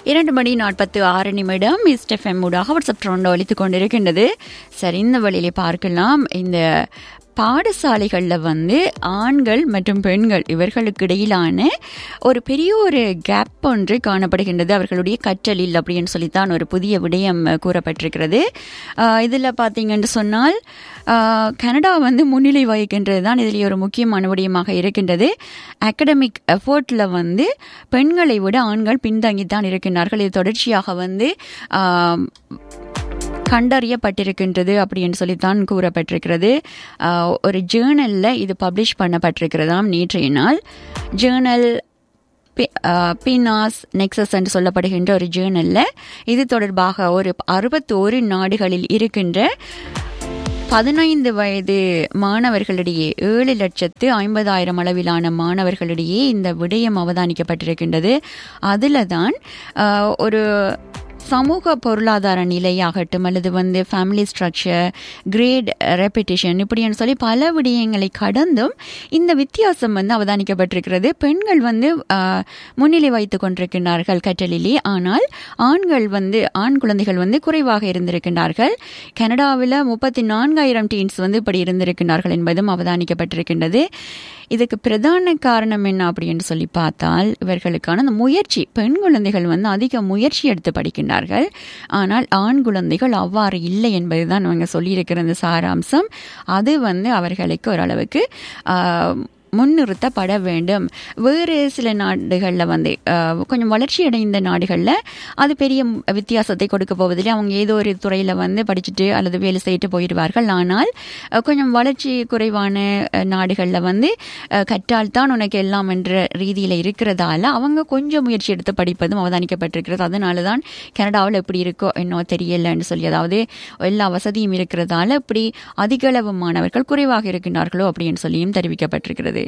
இரண்டு மணி நாற்பத்து ஆறு நிமிடம் இஸ்டெஃப்எம் ஊடாக வாட்ஸ்அப் ட்ரோண்ட் ஒலித்து கொண்டிருக்கின்றது சரி இந்த வழியிலே பார்க்கலாம் இந்த பாடசாலைகளில் வந்து ஆண்கள் மற்றும் பெண்கள் இவர்களுக்கு இடையிலான ஒரு பெரிய ஒரு கேப் ஒன்று காணப்படுகின்றது அவர்களுடைய கற்றலில் அப்படின்னு சொல்லித்தான் ஒரு புதிய விடயம் கூறப்பட்டிருக்கிறது இதில் பார்த்தீங்கன்னு சொன்னால் கனடா வந்து முன்னிலை வகிக்கின்றது தான் இதில் ஒரு முக்கியமான விடயமாக இருக்கின்றது அகடமிக் எஃபோர்ட்டில் வந்து பெண்களை விட ஆண்கள் பின்தங்கித்தான் இருக்கின்றார்கள் இது தொடர்ச்சியாக வந்து கண்டறியப்பட்டிருக்கின்றது அப்படின்னு சொல்லித்தான் கூறப்பட்டிருக்கிறது ஒரு ஜேர்னலில் இது பப்ளிஷ் பண்ணப்பட்டிருக்கிறதாம் நேற்றைய நாள் ஜேர்னல் பினாஸ் நெக்ஸஸ் என்று சொல்லப்படுகின்ற ஒரு ஜேர்னலில் இது தொடர்பாக ஒரு அறுபத்தோரு நாடுகளில் இருக்கின்ற பதினைந்து வயது மாணவர்களிடையே ஏழு லட்சத்து ஐம்பதாயிரம் அளவிலான மாணவர்களிடையே இந்த விடயம் அவதானிக்கப்பட்டிருக்கின்றது அதில் தான் ஒரு சமூக பொருளாதார நிலையாகட்டும் அல்லது வந்து ஃபேமிலி ஸ்ட்ரக்சர் கிரேட் ரெப்பிட்டிஷன் இப்படின்னு சொல்லி பல விடயங்களை கடந்தும் இந்த வித்தியாசம் வந்து அவதானிக்கப்பட்டிருக்கிறது பெண்கள் வந்து முன்னிலை வைத்துக் கொண்டிருக்கின்றார்கள் கற்றலிலே ஆனால் ஆண்கள் வந்து ஆண் குழந்தைகள் வந்து குறைவாக இருந்திருக்கின்றார்கள் கனடாவில் முப்பத்தி நான்காயிரம் டீன்ஸ் வந்து இப்படி இருந்திருக்கின்றார்கள் என்பதும் அவதானிக்கப்பட்டிருக்கின்றது இதுக்கு பிரதான காரணம் என்ன அப்படின்னு சொல்லி பார்த்தால் இவர்களுக்கான அந்த முயற்சி பெண் குழந்தைகள் வந்து அதிக முயற்சி எடுத்து படிக்கின்றார்கள் ஆனால் ஆண் குழந்தைகள் அவ்வாறு இல்லை என்பதுதான் அவங்க சொல்லியிருக்கிற அந்த சாராம்சம் அது வந்து அவர்களுக்கு ஓரளவுக்கு முன்னிறுத்தப்பட வேண்டும் வேறு சில நாடுகளில் வந்து கொஞ்சம் வளர்ச்சி அடைந்த நாடுகளில் அது பெரிய வித்தியாசத்தை கொடுக்க போவதில்லை அவங்க ஏதோ ஒரு துறையில் வந்து படிச்சுட்டு அல்லது வேலை செய்துட்டு போயிடுவார்கள் ஆனால் கொஞ்சம் வளர்ச்சி குறைவான நாடுகளில் வந்து கற்றால் தான் உனக்கு எல்லாம் என்ற ரீதியில் இருக்கிறதால அவங்க கொஞ்சம் முயற்சி எடுத்து படிப்பதும் அவதானிக்கப்பட்டிருக்கிறது அதனால தான் கனடாவில் எப்படி இருக்கோ என்னோ தெரியலன்னு சொல்லி அதாவது எல்லா வசதியும் இருக்கிறதால இப்படி அதிக அளவு மாணவர்கள் குறைவாக இருக்கின்றார்களோ அப்படின்னு சொல்லியும் தெரிவிக்கப்பட்டிருக்கிறது